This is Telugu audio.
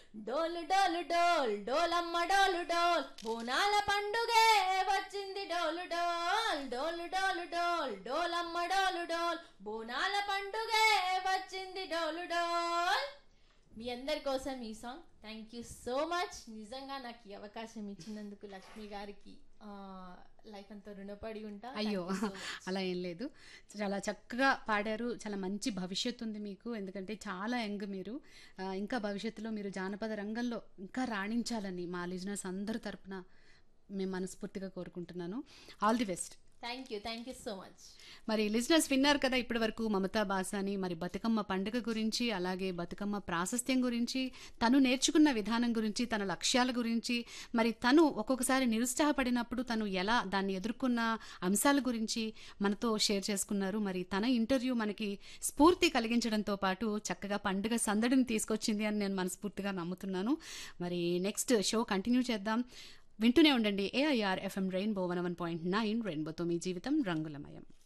డోలు డోలు డోల్ డోలమ్మ డోలు డోల్ బోనాల పండుగే వచ్చింది డోలు డోల్ డోలు డోలు డోల్ డోలమ్మ డోలు డోల్ బోనాల పండుగే వచ్చింది డోలు డోల్ మీ అందరి కోసం ఈ song thank you so much నిజంగా నాకు ఈ అవకాశం ఇచ్చినందుకు లక్ష్మి గారికి లైఫ్ అంతా రుణపడి ఉంటా అయ్యో Thank you so much. అలా ఏం లేదు చాలా చక్కగా పాడారు చాలా మంచి భవిష్యత్తు ఉంది మీకు ఎందుకంటే చాలా యంగ్ మీరు ఆ, ఇంకా భవిష్యత్తులో మీరు జానపద రంగంలో ఇంకా రాణించాలని మా లిజనర్స్ అందరి తరపున మేము మనస్ఫూర్తిగా కోరుకుంటున్నాను all the best thank you thank you so much మరి లిజనర్స్ విన్నారు కదా ఇప్పటి వరకు మమతా బాసాని మరి బతుకమ్మ పండుగ గురించి అలాగే బతుకమ్మ ప్రాశస్త్యం గురించి తను నేర్చుకున్న విధానం గురించి తన లక్ష్యాల గురించి మరి తను ఒక్కొక్కసారి నిరుత్సాహపడినప్పుడు తను ఎలా దాన్ని ఎదుర్కొన్న అంశాల గురించి మనతో షేర్ చేసుకున్నారు మరి తన ఇంటర్వ్యూ మనకి స్ఫూర్తి కలిగించడంతో పాటు చక్కగా పండుగ సందడిని తీసుకొచ్చింది అని నేను మనస్ఫూర్తిగా నమ్ముతున్నాను మరి నెక్స్ట్ షో కంటిన్యూ చేద్దాం వింటూనే ఉండండి AIR FM rainbow one one point nine రెయిన్బోతో మీ జీవితం రంగులమయం